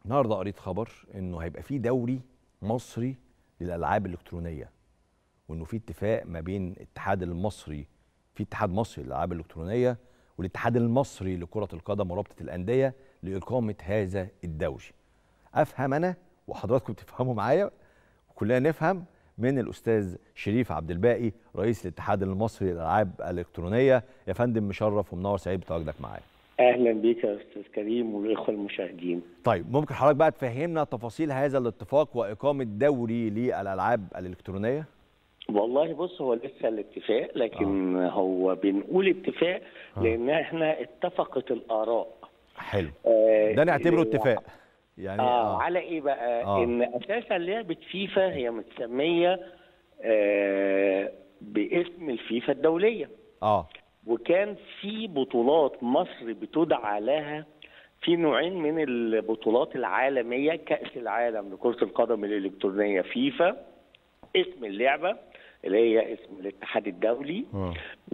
النهارده قريت خبر انه هيبقى في دوري مصري للالعاب الالكترونيه وانه في اتفاق ما بين الاتحاد المصري في اتحاد مصري للالعاب الالكترونيه والاتحاد المصري لكره القدم ورابطه الانديه لاقامه هذا الدوري افهم انا وحضراتكم تفهموا معايا وكلنا نفهم من الاستاذ شريف عبد الباقي رئيس الاتحاد المصري للالعاب الالكترونيه يا فندم مشرف ومنور سعيد بتواجدك معايا اهلا بيك يا استاذ كريم والاخوه المشاهدين طيب ممكن حضرتك بقى تفهمنا تفاصيل هذا الاتفاق واقامه دوري للالعاب الالكترونيه والله بص هو لسه الاتفاق لكن آه. هو بنقول اتفاق آه. لان احنا اتفقت الاراء حلو آه ده نعتبره اتفاق يعني آه, آه على ايه بقى آه. ان اساسا لعبه فيفا هي متسميه آه باسم الفيفا الدوليه اه وكان في بطولات مصر بتدعى لها في نوعين من البطولات العالميه كاس العالم لكره القدم الالكترونيه فيفا اسم اللعبه اللي هي اسم الاتحاد الدولي آه.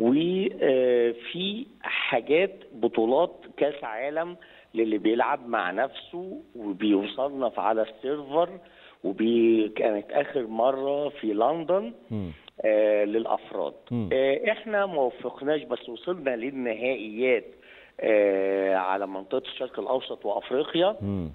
وفي حاجات بطولات كاس عالم للي بيلعب مع نفسه وبيصنف على السيرفر وكانت اخر مره في لندن مم. آه للافراد مم. آه احنا ما وفقناش بس وصلنا للنهائيات آه على منطقه الشرق الاوسط وافريقيا مم.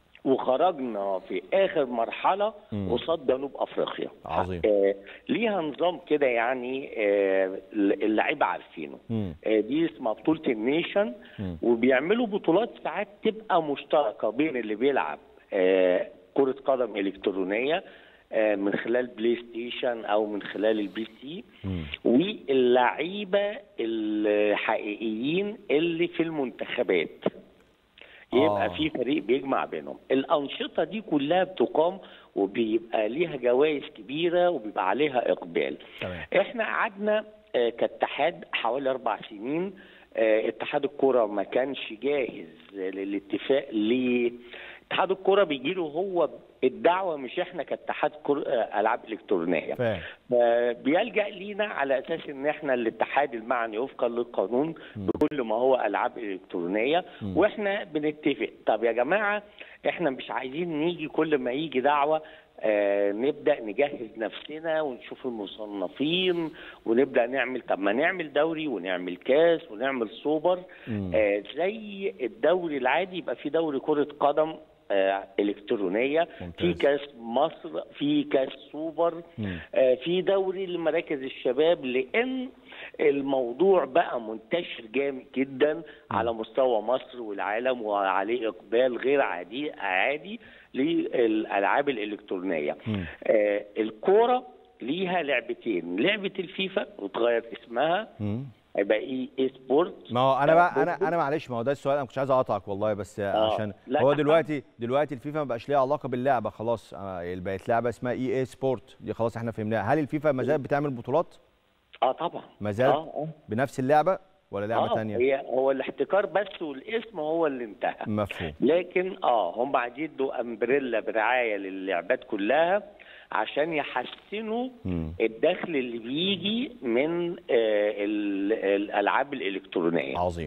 وخرجنا في اخر مرحله مم. قصاد جنوب افريقيا عظيم. آه ليها نظام كده يعني آه اللعيبه عارفينه مم. آه دي اسمها بطوله النيشن مم. وبيعملوا بطولات ساعات تبقى مشتركه بين اللي بيلعب آه كره قدم الكترونيه آه من خلال بلاي ستيشن او من خلال البي سي مم. واللعيبه الحقيقيين اللي في المنتخبات يبقى آه. في فريق بيجمع بينهم الانشطه دي كلها بتقام وبيبقى ليها جوائز كبيره وبيبقى عليها اقبال تمام. احنا قعدنا آه، كاتحاد حوالي اربع سنين آه، اتحاد الكره ما كانش جاهز للاتفاق ليه اتحاد الكره بيجي له هو الدعوه مش احنا كاتحاد كر- آه، العاب الكترونيه فاهم بيلجا لينا على اساس ان احنا الاتحاد المعني وفقا للقانون بكل ما هو العاب الكترونيه مم. واحنا بنتفق طب يا جماعه احنا مش عايزين نيجي كل ما يجي دعوه آه نبدا نجهز نفسنا ونشوف المصنفين ونبدا نعمل طب ما نعمل دوري ونعمل كاس ونعمل سوبر مم. آه زي الدوري العادي يبقى في دوري كره قدم آه الكترونيه في ممتاز. كاس مصر في كاس سوبر مم. آه، في دوري لمراكز الشباب لان الموضوع بقى منتشر جامد جدا على مستوى مصر والعالم وعليه اقبال غير عادي عادي للالعاب الالكترونيه مم. آه، الكوره ليها لعبتين لعبه الفيفا وتغير اسمها مم. هيبقى اي اي سبورت ما هو انا بقى انا انا معلش ما هو ده السؤال انا كنتش عايز اقاطعك والله بس آه. عشان لا، هو تمام. دلوقتي دلوقتي الفيفا ما بقاش ليها علاقه باللعبه خلاص آه، بقت لعبه اسمها اي اي سبورت دي خلاص احنا فهمناها هل الفيفا ما زالت بتعمل بطولات اه طبعا ما زالت اه اه بنفس اللعبه ولا لعبه آه، تانية هي هو الاحتكار بس والاسم هو اللي انتهى مفهوم لكن اه هم عايزين يدوا امبريلا برعايه للعبات كلها عشان يحسنوا مم. الدخل اللي بيجي من آه ال- الالعاب الالكترونيه عظيم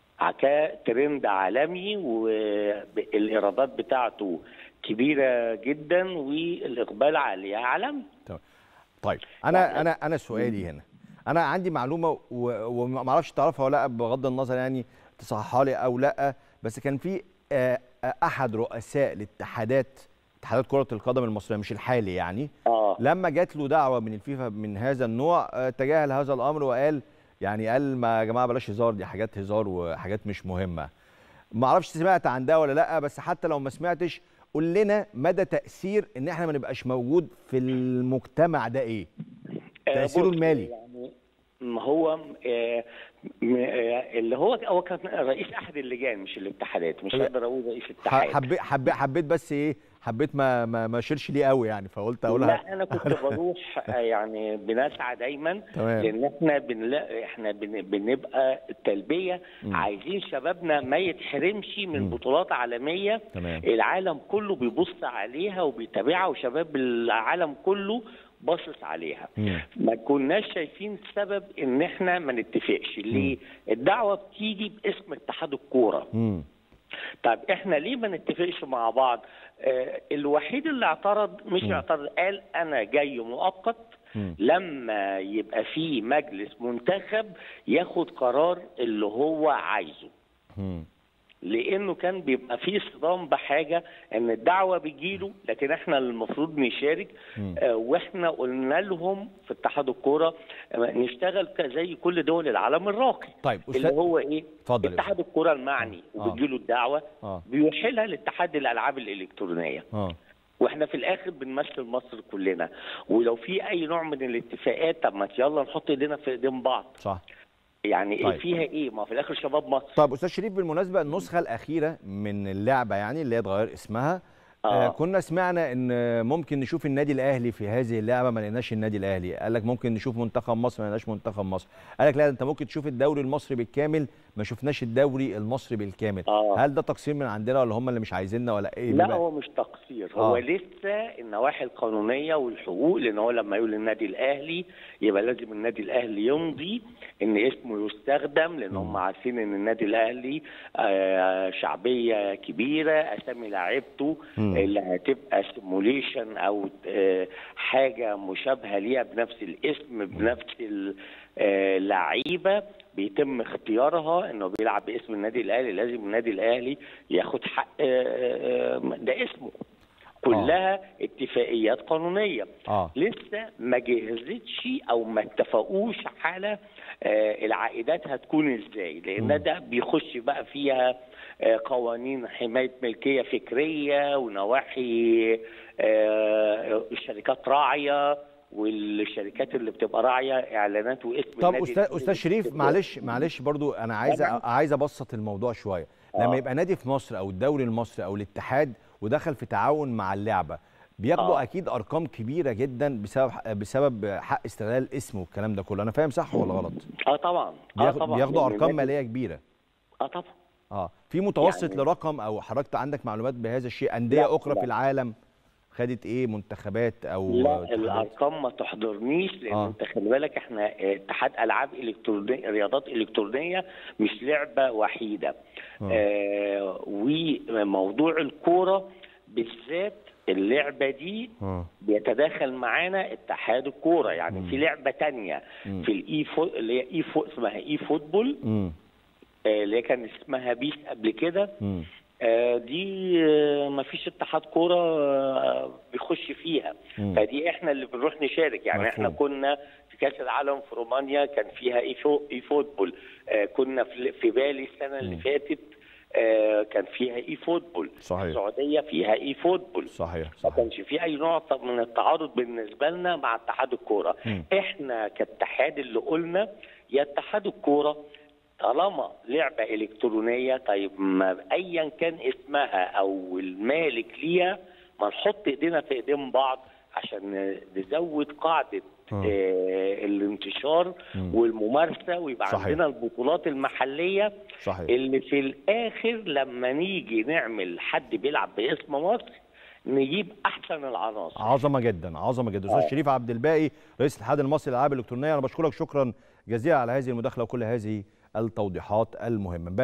كترند عالمي والايرادات بتاعته كبيره جدا والاقبال عليها عالمي تمام طيب انا انا انا سؤالي هنا انا عندي معلومه و- وما اعرفش تعرفها ولا لا بغض النظر يعني تصححها لي او لا بس كان في آه، آه، احد رؤساء الاتحادات اتحادات كره القدم المصريه مش الحالي يعني اه لما جات له دعوه من الفيفا من هذا النوع آه، تجاهل هذا الامر وقال يعني قال ما يا جماعه بلاش هزار دي حاجات هزار وحاجات مش مهمه ما اعرفش سمعت عن ده ولا لا بس حتى لو ما سمعتش قول لنا مدى تاثير ان احنا ما نبقاش موجود في المجتمع ده ايه آه، تأثيره بص، المالي. يعني ما هو آه، م- آه، اللي هو هو كان رئيس احد اللجان مش الاتحادات مش طب- هقدر اقول رئيس ح- اتحاد حبيت حبيت حبيت بس ايه حبيت ما ما ما اشيرش ليه قوي يعني فقلت اقولها لا انا كنت بروح آه، يعني بنسعى دايما تمام. لان احنا بنلاقي احنا بن- بنبقى التلبيه مم. عايزين شبابنا ما يتحرمش من مم. بطولات عالميه تمام. العالم كله بيبص عليها وبيتابعها وشباب العالم كله باصص عليها مم. ما كناش شايفين سبب ان احنا ما نتفقش ليه الدعوه بتيجي باسم اتحاد الكوره مم. طيب احنا ليه ما نتفقش مع بعض آه الوحيد اللي اعترض مش مم. اعترض قال انا جاي مؤقت مم. لما يبقى في مجلس منتخب ياخد قرار اللي هو عايزه مم. لانه كان بيبقى فيه صدام بحاجه ان الدعوه بتجيله لكن احنا المفروض نشارك مم. آه واحنا قلنا لهم في اتحاد الكوره آه، نشتغل ك- زي كل دول العالم الراقي طيب اللي استاذ هو ايه اتفضل يا اتحاد الكوره المعني آه. وبتجيله الدعوه اه بيوحلها لاتحاد الالعاب الالكترونيه اه واحنا في الاخر بنمثل مصر كلنا ولو في اي نوع من الاتفاقات طب ما يلا نحط ايدينا في ايدين بعض صح يعني طيب. طيب. فيها ايه ما في الاخر شباب مصر طب استاذ شريف بالمناسبه النسخه الاخيره من اللعبه يعني اللي هي اتغير اسمها آه. آه. كنا سمعنا ان ممكن نشوف النادي الاهلي في هذه اللعبه ما لقيناش النادي الاهلي قال لك ممكن نشوف منتخب مصر ما لقيناش منتخب مصر قال لك لا انت ممكن تشوف الدوري المصري بالكامل ما شفناش الدوري المصري بالكامل آه. هل ده تقصير من عندنا ولا هم اللي مش عايزيننا ولا ايه لا بما- هو مش تقصير هو آه. لسه النواحي القانونيه والحقوق لان هو لما يقول النادي الاهلي يبقى لازم النادي الاهلي يمضي ان اسمه يستخدم لان هم عارفين ان النادي الاهلي آه، شعبيه كبيره اسامي لاعيبته مم. اللي هتبقى سيموليشن او آه، حاجه مشابهه ليها بنفس الاسم بنفس ال- آه، اللعيبه بيتم اختيارها انه بيلعب باسم النادي الاهلي لازم النادي الاهلي ياخد حق آه، آه، ده اسمه كلها اتفاقيات قانونيه اه لسه ما جهزتش او ما اتفقوش على آه، العائدات هتكون ازاي مم. لان ده بيخش بقى فيها آه، قوانين حمايه ملكيه فكريه ونواحي آه، الشركات راعيه والشركات اللي بتبقى راعيه اعلانات واسم طب النادي استاذ الأهلي استاذ شريف بتبقى- معلش معلش برضو انا عايز طبعاً. عايز ابسط الموضوع شويه لما آه. يبقى نادي في مصر او الدوري المصري او الاتحاد ودخل في تعاون مع اللعبه بياخدوا آه. اكيد ارقام كبيره جدا بسبب بسبب حق استغلال الاسم والكلام ده كله انا فاهم صح ولا غلط اه طبعا اه بياخد طبعا بياخدوا لأن ارقام النادي- ماليه كبيره اه طبعا اه في متوسط يعني- لرقم او حضرتك عندك معلومات بهذا الشيء انديه لا، اخرى لا. في العالم خدت ايه منتخبات او لا اتحادات؟ الارقام ما تحضرنيش لان آه. آه. انت خلي بالك احنا اه، اتحاد العاب الكترونيه رياضات الكترونيه مش لعبه وحيده آه. آه وموضوع الكوره بالذات اللعبه دي اه بيتداخل معانا اتحاد الكوره يعني مم. في لعبه تانية مم. في الاي فو... اللي هي اي فو... اسمها اي فوتبول امم آه، اللي هي كان اسمها بيس قبل كده امم آه، دي ما فيش اتحاد كوره آه، بيخش فيها مم. فدي احنا اللي بنروح نشارك يعني مفهوم. احنا كنا في كاس العالم في رومانيا كان فيها اي فو اي فوتبول آه، كنا في في بالي السنه اللي مم. فاتت آه، كان فيها اي فوتبول صحيح. السعوديه فيها اي فوتبول صحيح ما صحيح كانش في اي نوع من التعارض بالنسبه لنا مع اتحاد الكوره مم. احنا كاتحاد اللي قلنا يا اتحاد الكوره طالما لعبه الكترونيه طيب ما ايا كان اسمها او المالك ليها ما نحط ايدينا في ايدين بعض عشان نزود قاعده آه. آه الانتشار مم. والممارسه ويبقى صحيح. عندنا البطولات المحليه صحيح اللي في الاخر لما نيجي نعمل حد بيلعب باسم مصر نجيب احسن العناصر عظمه جدا عظمه جدا استاذ آه. شريف عبد الباقي رئيس الاتحاد المصري للالعاب الالكترونيه انا بشكرك شكرا جزيلا على هذه المداخله وكل هذه التوضيحات المهمه